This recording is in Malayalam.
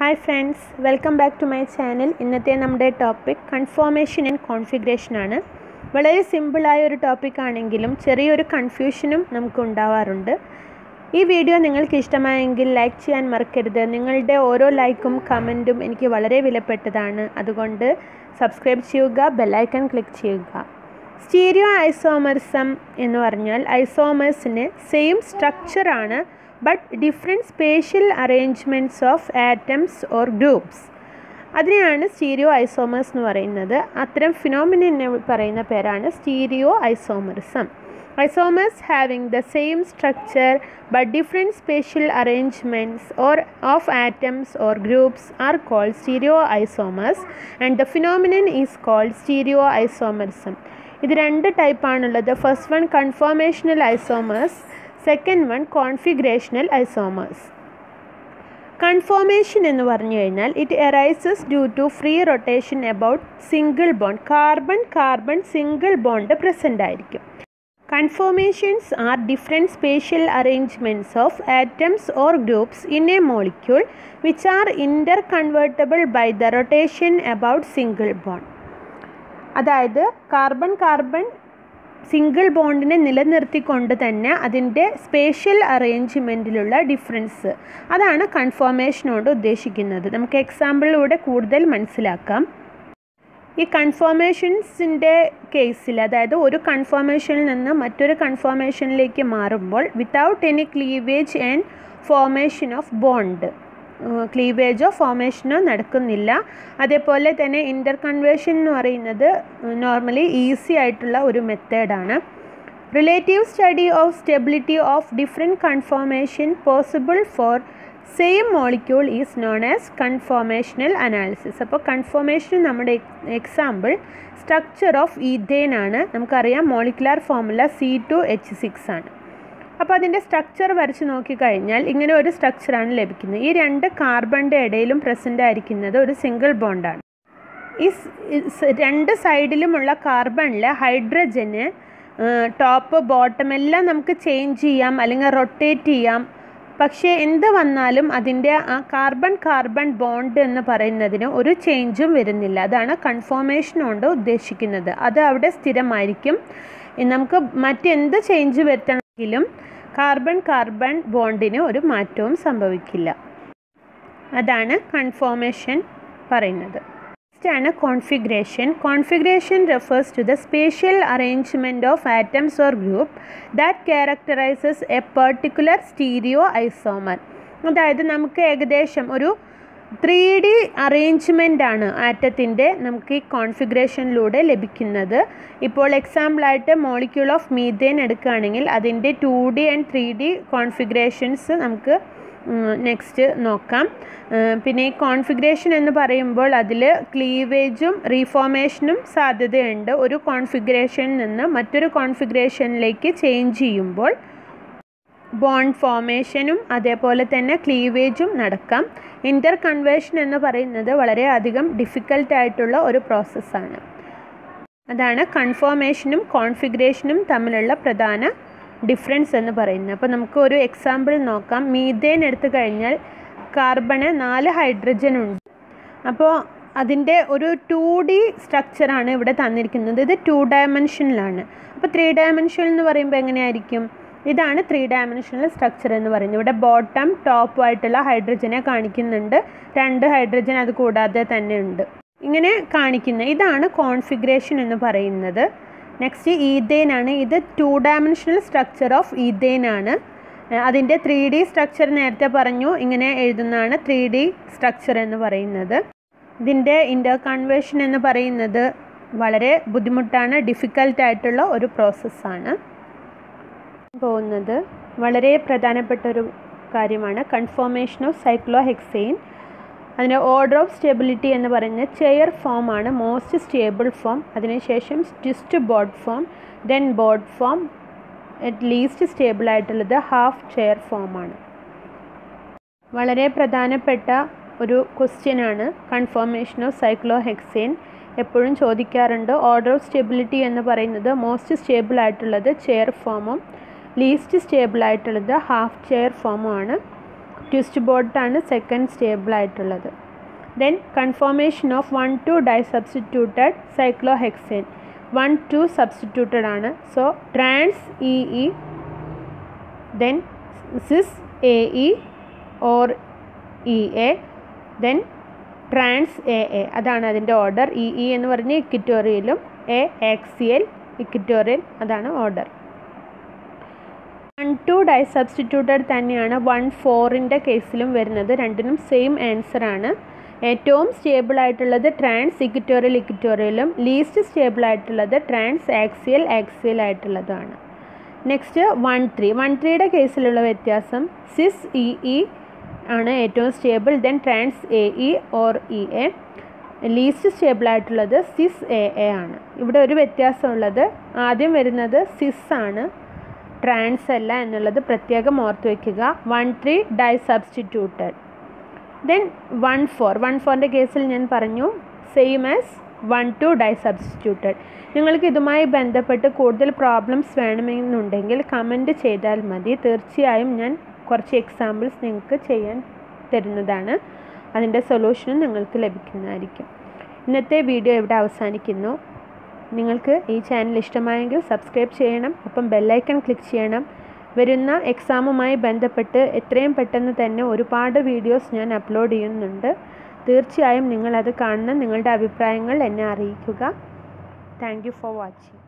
hi friends welcome back to my channel ഇന്നത്തെ നമ്മുടെ ടോപ്പിക് കൺഫോമേഷൻ ആൻഡ് കോൺഫിഗറേഷൻ ആണ് വളരെ സിമ്പിളായ ഒരു ടോപ്പിക് ആണെങ്കിലും ചെറിയൊരു കൺഫ്യൂഷനും നമുക്ക് ഉണ്ടാവാറുണ്ട് ഈ വീഡിയോ നിങ്ങൾക്ക് ഇഷ്ടമായെങ്കിൽ ലൈക്ക് ചെയ്യാൻ മറക്കരുത് നിങ്ങളുടെ ഓരോ ലൈക്കും കമൻറ്റും എനിക്ക് വളരെ വിലപ്പെട്ടതാണ് അതുകൊണ്ട് സബ്സ്ക്രൈബ് ചെയ്യുക ബെല്ലൈക്കൺ ക്ലിക്ക് ചെയ്യുക സ്റ്റീരിയോ ഐസോമർസം എന്ന് പറഞ്ഞാൽ ഐസോമേഴ്സിന് സെയിം സ്ട്രക്ചറാണ് but different spatial arrangements of atoms or groups അതിനെയാണ് സ്റ്റീരിയോ ഐസോമേഴ്സ് എന്ന് പറയുന്നത് അത്തരം ഫിനോമിനെ പറയുന്ന പേരാണ് stereo isomerism isomers having the same structure but different spatial arrangements or of atoms or groups are called stereo isomers and the phenomenon is called stereo isomerism ഇത് രണ്ട് ടൈപ്പാണുള്ളത് first one conformational isomers second one configurational isomers conformation എന്ന് പറഞ്ഞു കഴിഞ്ഞാൽ it arises due to free rotation about single bond carbon carbon single bond present ആയിരിക്കും conformations are different spatial arrangements of atoms or groups in a molecule which are interconvertible by the rotation about single bond അതായത് കാർബൺ കാർബൺ സിംഗിൾ ബോണ്ടിനെ നിലനിർത്തിക്കൊണ്ട് തന്നെ അതിൻ്റെ സ്പേഷ്യൽ അറേഞ്ച്മെൻറ്റിലുള്ള ഡിഫറൻസ് അതാണ് കൺഫോർമേഷൻ കൊണ്ട് ഉദ്ദേശിക്കുന്നത് നമുക്ക് എക്സാമ്പിളിലൂടെ കൂടുതൽ മനസ്സിലാക്കാം ഈ കൺഫോർമേഷൻസിൻ്റെ കേസിൽ അതായത് ഒരു കൺഫോർമേഷനിൽ നിന്ന് മറ്റൊരു കൺഫോർമേഷനിലേക്ക് മാറുമ്പോൾ without any cleavage and formation of bond ക്ലീവേജോ ഫോർമേഷനോ നടക്കുന്നില്ല അതേപോലെ തന്നെ ഇൻ്റർ കൺവേർഷൻ എന്ന് പറയുന്നത് നോർമലി ഈസി ആയിട്ടുള്ള ഒരു മെത്തേഡാണ് relative study of stability of different conformation possible for same molecule is known as conformational analysis അപ്പോൾ കൺഫോർമേഷൻ നമ്മുടെ എക്സാമ്പിൾ സ്ട്രക്ചർ ഓഫ് ഈഥേൻ ആണ് നമുക്കറിയാം molecular formula C two H six ആണ് അപ്പോൾ അതിൻ്റെ സ്ട്രക്ചർ വരച്ച് നോക്കിക്കഴിഞ്ഞാൽ ഇങ്ങനെ ഒരു സ്ട്രക്ചറാണ് ലഭിക്കുന്നത് ഈ രണ്ട് കാർബണിൻ്റെ ഇടയിലും പ്രസൻ്റ് ആയിരിക്കുന്നത് ഒരു സിംഗിൾ ബോണ്ടാണ് ഈ രണ്ട് സൈഡിലുമുള്ള കാർബണിൽ ഹൈഡ്രജന് ടോപ്പ് ബോട്ടം എല്ലാം നമുക്ക് ചേഞ്ച് ചെയ്യാം അല്ലെങ്കിൽ റൊട്ടേറ്റ് ചെയ്യാം പക്ഷേ എന്ത് വന്നാലും അതിൻ്റെ ആ കാർബൺ കാർബൺ ബോണ്ട് എന്ന് പറയുന്നതിന് ഒരു ചേഞ്ചും വരുന്നില്ല അതാണ് കൺഫോർമേഷൻ കൊണ്ട് ഉദ്ദേശിക്കുന്നത് അത് അവിടെ സ്ഥിരമായിരിക്കും നമുക്ക് മറ്റെന്ത് ചേഞ്ച് വരുത്തണമെങ്കിലും കാർബൺ കാർബൺ ബോണ്ടിന് ഒരു മാറ്റവും സംഭവിക്കില്ല അതാണ് കൺഫോർമേഷൻ പറയുന്നത് നെക്സ്റ്റ് ആണ് configuration configuration refers to the spatial arrangement of atoms or group that characterises a particular stereo isomer അതായത് നമുക്ക് ഏകദേശം ഒരു ത്രീ ഡി അറേഞ്ച്മെൻ്റ് ആണ് ആറ്റത്തിൻ്റെ നമുക്ക് ഈ കോൺഫിഗറേഷനിലൂടെ ലഭിക്കുന്നത് ഇപ്പോൾ എക്സാമ്പിളായിട്ട് മോളിക്യൂൾ ഓഫ് മീഥേൻ എടുക്കുകയാണെങ്കിൽ അതിൻ്റെ two D and three D configurations നമുക്ക് നെക്സ്റ്റ് നോക്കാം പിന്നെ ഈ കോൺഫിഗറേഷൻ എന്ന് പറയുമ്പോൾ അതിൽ ക്ലീവേജും റീഫോർമേഷനും സാധ്യതയുണ്ട് ഒരു കോൺഫിഗറേഷനിൽ നിന്ന് മറ്റൊരു കോൺഫിഗറേഷനിലേക്ക് ചേഞ്ച് ചെയ്യുമ്പോൾ ബോണ്ട് ഫോർമേഷനും അതേപോലെ തന്നെ ക്ലീവേജും നടക്കാം ഇൻ്റർ കൺവേർഷൻ എന്ന് പറയുന്നത് വളരെയധികം ഡിഫിക്കൽട്ടായിട്ടുള്ള ഒരു പ്രോസസ്സാണ് അതാണ് കൺഫോർമേഷനും കോൺഫിഗറേഷനും തമ്മിലുള്ള പ്രധാന ഡിഫറൻസ് എന്ന് പറയുന്നത് അപ്പോൾ നമുക്ക് ഒരു എക്സാമ്പിൾ നോക്കാം മീഥേൻ എടുത്തു കഴിഞ്ഞാൽ കാർബണ് നാല് ഹൈഡ്രജൻ ഉണ്ട് അപ്പോൾ അതിൻ്റെ ഒരു ടു ഡി സ്ട്രക്ചറാണ് ഇവിടെ തന്നിരിക്കുന്നത് ഇത് ടു ഡയമെൻഷനിലാണ് അപ്പോൾ ത്രീ ഡയമെൻഷൻ എന്ന് പറയുമ്പോൾ എങ്ങനെയായിരിക്കും ഇതാണ് ത്രീ ഡയമെൻഷണൽ സ്ട്രക്ചർ എന്ന് പറയുന്നത് ഇവിടെ ബോട്ടം ടോപ്പ് ആയിട്ടുള്ള ഹൈഡ്രജനെ കാണിക്കുന്നുണ്ട് രണ്ട് ഹൈഡ്രജൻ അത് കൂടാതെ തന്നെ ഉണ്ട് ഇങ്ങനെ കാണിക്കുന്ന ഇതാണ് കോൺഫിഗറേഷൻ എന്ന് പറയുന്നത് നെക്സ്റ്റ് ഈഥേൻ ആണ് ഇത് two dimensional structure of ethane ആണ് അതിൻ്റെ ത്രീ ഡി സ്ട്രക്ചർ നേരത്തെ പറഞ്ഞു ഇങ്ങനെ എഴുതുന്നതാണ് ത്രീ ഡി സ്ട്രക്ചർ എന്ന് പറയുന്നത് ഇതിൻ്റെ ഇൻ്റർ കൺവേർഷൻ എന്ന് പറയുന്നത് വളരെ ബുദ്ധിമുട്ടാണ് ഡിഫിക്കൽട്ടായിട്ടുള്ള ഒരു പ്രോസസ്സാണ് പോകുന്നത് വളരെ പ്രധാനപ്പെട്ട ഒരു കാര്യമാണ് കൺഫോർമേഷൻ ഓഫ് സൈക്ലോഹെക്സെയിൻ അതിൻ്റെ ഓർഡർ ഓഫ് സ്റ്റെബിലിറ്റി എന്ന് പറയുന്നത് ചെയർ ഫോം ആണ് മോസ്റ്റ് സ്റ്റേബിൾ ഫോം അതിനുശേഷം twist boat form then boat form at least stable ആയിട്ടുള്ളത് ഹാഫ് ചെയർ ഫോമാണ് വളരെ പ്രധാനപ്പെട്ട ഒരു ക്വസ്റ്റ്യൻ ആണ് കൺഫോർമേഷൻ ഓഫ് സൈക്ലോഹെക്സെയിൻ എപ്പോഴും ചോദിക്കാറുണ്ട് ഓർഡർ ഓഫ് സ്റ്റെബിലിറ്റി എന്ന് പറയുന്നത് മോസ്റ്റ് സ്റ്റേബിൾ ആയിട്ടുള്ളത് ചെയർ ഫോമും ലീസ്റ്റ് സ്റ്റേബിൾ ആയിട്ടുള്ളത് ഹാഫ് ചെയർ ഫോമുമാണ് ട്വിസ്റ്റ് ബോട്ടാണ് സെക്കൻഡ് സ്റ്റേബിൾ ആയിട്ടുള്ളത് then conformation of one two di substituted cyclohexane one two substituted ആണ് so trans E E then cis A E or E A then trans A A അതാണ് അതിൻ്റെ ഓർഡർ ഇ ഇ എന്ന് പറഞ്ഞ് ഇക്വിറ്റോറിയലും എ ആക്സിയൽ ഇക്വിറ്റോറിയൽ അതാണ് order one two di substituted തന്നെയാണ് വൺ ഫോറിൻ്റെ കേസിലും വരുന്നത് രണ്ടിനും സെയിം ആൻസർ ആണ് ഏറ്റവും സ്റ്റേബിൾ ആയിട്ടുള്ളത് ട്രാൻസ് ഇക്വിറ്റോറിയൽ ഇക്വിറ്റോറിയലും ലീസ്റ്റ് സ്റ്റേബിൾ ആയിട്ടുള്ളത് ട്രാൻസ് ആക്സിയൽ ആക്സിയൽ ആയിട്ടുള്ളതാണ് നെക്സ്റ്റ് വൺ ത്രീ വൺ ത്രീയുടെ കേസിലുള്ള വ്യത്യാസം സിസ് ഇ ഇ ആണ് ഏറ്റവും stable then trans A E or E A least stable ആയിട്ടുള്ളത് സിസ് എ എ ആണ് ഇവിടെ ഒരു വ്യത്യാസമുള്ളത് ആദ്യം വരുന്നത് സിസ് ആണ് ട്രാൻസ് അല്ല എന്നുള്ളത് പ്രത്യേകം ഓർത്ത് വയ്ക്കുക one three di substituted then one four one ഫോറിൻ്റെ കേസിൽ ഞാൻ പറഞ്ഞു same as one two di substituted നിങ്ങൾക്ക് ഇതുമായി ബന്ധപ്പെട്ട് കൂടുതൽ പ്രോബ്ലംസ് വേണമെന്നുണ്ടെങ്കിൽ കമൻറ്റ് ചെയ്താൽ മതി തീർച്ചയായും ഞാൻ കുറച്ച് എക്സാമ്പിൾസ് നിങ്ങൾക്ക് ചെയ്യാൻ തരുന്നതാണ് അതിൻ്റെ സൊല്യൂഷനും നിങ്ങൾക്ക് ലഭിക്കുന്നതായിരിക്കും ഇന്നത്തെ വീഡിയോ ഇവിടെ അവസാനിക്കുന്നു നിങ്ങൾക്ക് ഈ ചാനൽ ഇഷ്ടമായെങ്കിൽ സബ്സ്ക്രൈബ് ചെയ്യണം ഒപ്പം ബെല്ലൈക്കൺ ക്ലിക്ക് ചെയ്യണം വരുന്ന എക്സാമുമായി ബന്ധപ്പെട്ട് എത്രയും പെട്ടെന്ന് തന്നെ ഒരുപാട് വീഡിയോസ് ഞാൻ അപ്ലോഡ് ചെയ്യുന്നുണ്ട് തീർച്ചയായും നിങ്ങളത് കാണണം നിങ്ങളുടെ അഭിപ്രായങ്ങൾ എന്നെ അറിയിക്കുക താങ്ക് യു ഫോർ വാച്ചിങ്